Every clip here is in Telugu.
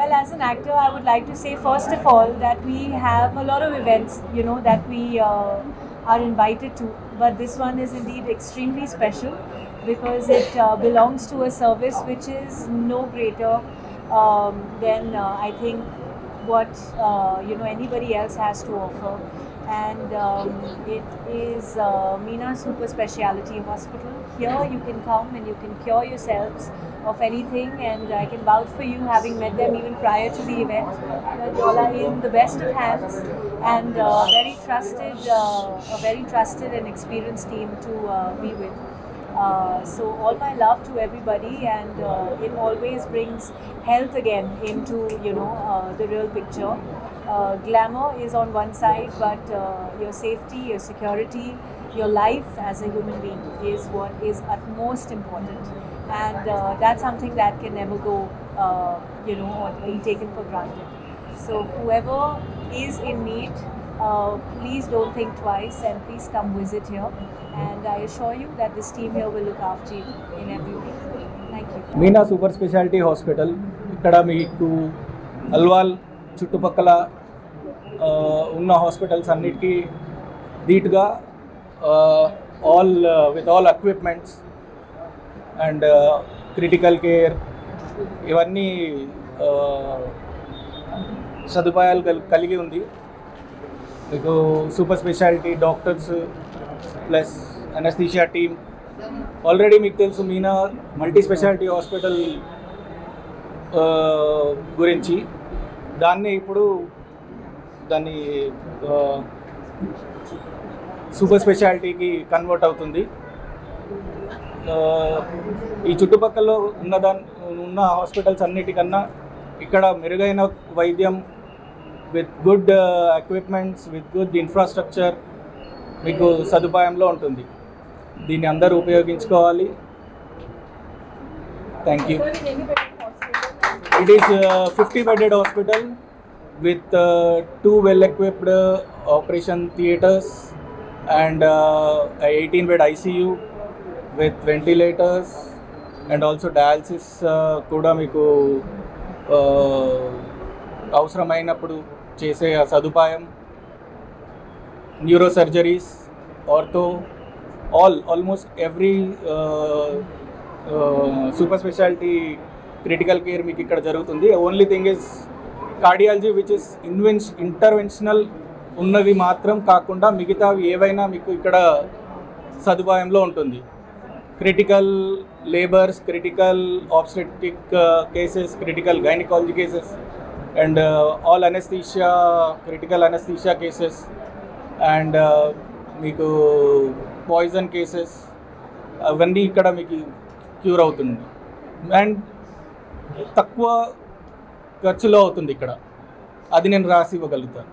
Well, as an actor, I would like to say first of all that we have a lot of events, you know, that we uh, are invited to. But this one is indeed extremely special because it uh, belongs to a service which is no greater um, than uh, I think what uh, you know anybody else has to offer. And um, it is uh, Meena Super Speciality Hospital. Here you can come and you can cure yourselves of anything, and I can vouch for you, having met them even prior to the event, that you all are in the best of hands and uh, very trusted, uh, a very trusted and experienced team to uh, be with. Uh, so all my love to everybody, and uh, it always brings health again into you know uh, the real picture. Uh, glamour is on one side, but uh, your safety, your security, your life as a human being is what is utmost important, and uh, that's something that can never go uh, you know or be taken for granted. So whoever is in need, uh, please don't think twice and please come visit here. And I assure you that this team here will look after you in every way. Thank you. Meena super speciality hospital ఇక్కడ మీకు అల్వాల్ చుట్టుపక్కల ఆ, ఉన్న హాస్పిటల్స్ అన్నిటికీ ధీటుగా all with all equipments and critical care ఇవన్నీ ఆ, సదుపాయాలు కల్- కలిగి ఉంది మీకు super speciality doctors plus anaesthesia team already మీకు తెలుసు మీనా మల్టీ స్పెషాలిటీ హాస్పిటల్ ఆ, గురించి దాన్ని ఇప్పుడు దాన్ని ఆ, సూపర్ స్పెషాలిటీకి కన్వర్ట్ అవుతుంది ఆ, ఈ చుట్టుపక్కల ఉన్న దాని ఉన్న హాస్పిటల్స్ అన్నిటికన్నా ఇక్కడ మెరుగైన వైద్యం with good equipments with good infrastructure మీకు సదుపాయంలో ఉంటుంది దీన్ని అందరూ ఉపయోగించుకోవాలి thank you it is fifty bedded hospital with two well equipped operation theatres and eighteen bed ICU with ventilators and also dialysis కూడా మీకు uh, అవసరమైనప్పుడు చేసే ఆ సదుపాయం neuro surgeries ortho all almost every super speciality critical care మీకు ఇక్కడ జరుగుతుంది only thing is cardiology which is ఇన్వెన్స్ ఇంటర్వెన్షనల్ ఉన్నవి మాత్రం కాకుండా మిగతావి ఏవైనా మీకు ఇక్కడ సదుపాయంలో ఉంటుంది critical labours critical obstetric cases critical gynaecology cases and all anaesthesia critical anaesthesia cases and మీకు పాయిజన్ కేసెస్ అవన్నీ ఇక్కడ మీకు క్యూర్ అవుతుంది అండ్ తక్కువ ఖర్చులో అవుతుంది ఇక్కడ అది నేను రాసి ఇవ్వగలుగుతాను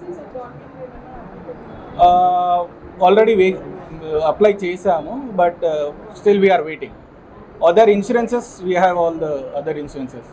ఆల్రెడీ వే అప్లై చేశాము but still we're waiting other insurances we have all the other insurances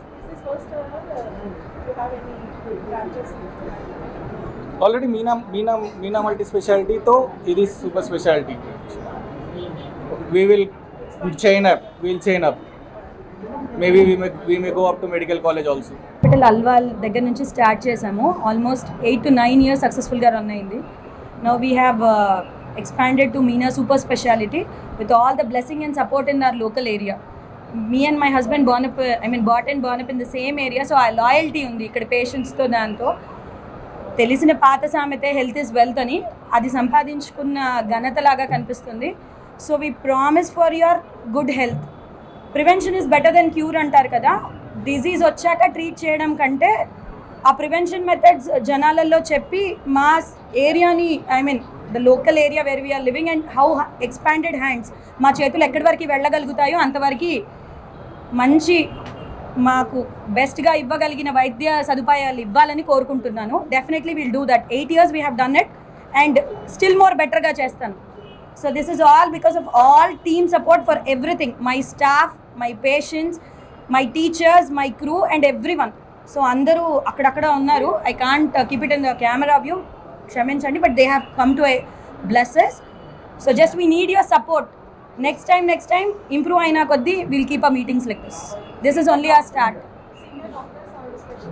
already Meena Meena Meena multi స్పెషాలిటీతో ఇది super speciality we will chain up will chain up maybe we may we may go up to medical college also hospital Alwal దగ్గర నుంచి స్టార్ట్ చేసాము almost eight to nine years సక్సెస్ఫుల్గా రన్ అయింది now we have expanded to Meena super speciality with all the blessing and support in their local area me and my husband born up I mean both and born up in the same area so ఆ లాయల్టీ ఉంది ఇక్కడ పేషెంట్స్తో దాంతో తెలిసిన పాత సామెతే హెల్త్ ఇస్ వెల్త్ అని అది సంపాదించుకున్న ఘనతలాగా కనిపిస్తుంది so we promise for your good health prevention is better than cure అంటారు కదా డిజీజ్ వచ్చాక ట్రీట్ చేయడం కంటే ఆ ప్రివెన్షన్ మెథడ్స్ జనాలలో చెప్పి మా ఏరియాని I mean the local area where we're living and how expanded hands మా చేతులు ఎక్కడి వరకు వెళ్ళగలుగుతాయో అంతవరకు మంచి మాకు బెస్ట్గా ఇవ్వగలిగిన వైద్య సదుపాయాలు ఇవ్వాలని కోరుకుంటున్నాను definitely will do that eight years we have done it and still more బెటర్గా చేస్తాను so this is all because of all team support for everything my staff my patients my teachers my crew and every one so అందరూ అక్కడక్కడ ఉన్నారు I can't keep it in the camera view క్షమించండి but they have come to a blesses so just we need your support next time next time improve అయినా కొద్దీ will keep a meetings like this this is only ah start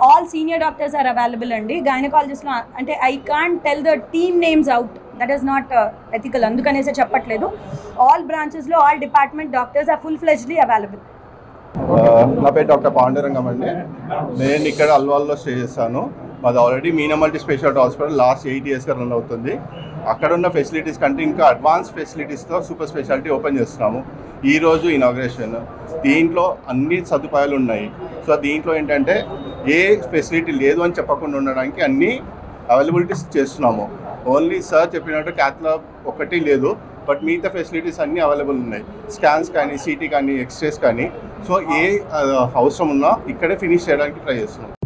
all senior doctors are available అండి గైనకాలజిస్ట్లో అంటే I can't tell the team names out that is not ethical అందుకనేసే చెప్పట్లేదు ఆల్ బ్రాంచెస్లో all department doctors are full fledgedly available ఆ, నా పేరు డాక్టర్ పాండురంగం అండి నేను ఇక్కడ అల్వాల్లో స్టే చేస్తాను మాది already Meena multi speciality hospital last eight ఇయర్స్గా రన్ అవుతుంది అక్కడ ఉన్న ఫెసిలిటీస్ కంటే ఇంకా అడ్వాన్స్ ఫెసిలిటీస్తో సూపర్ స్పెషాలిటీ ఓపెన్ చేస్తున్నాము ఈ రోజు ఇనాగ్రేషన్ దీంట్లో అన్ని సదుపాయాలు ఉన్నాయి సో దీంట్లో ఏంటంటే ఏ ఫెసిలిటీ లేదు అని చెప్పకుండా ఉండడానికి అన్ని అవైలబిలిటీస్ చేస్తున్నాము ఓన్లీ సార్ చెప్పినట్టు క్యాథ్లాబ్ ఒకటి లేదు బట్ మిగతా ఫెసిలిటీస్ అన్నీ అవైలబుల్ ఉన్నాయి స్కాన్స్ కానీ సిటీ కానీ ఎక్స్రేస్ కానీ సో ఏ ఆ, అవసరం ఉన్నా ఇక్కడే ఫినిష్ చేయడానికి ట్రై చేస్తున్నాం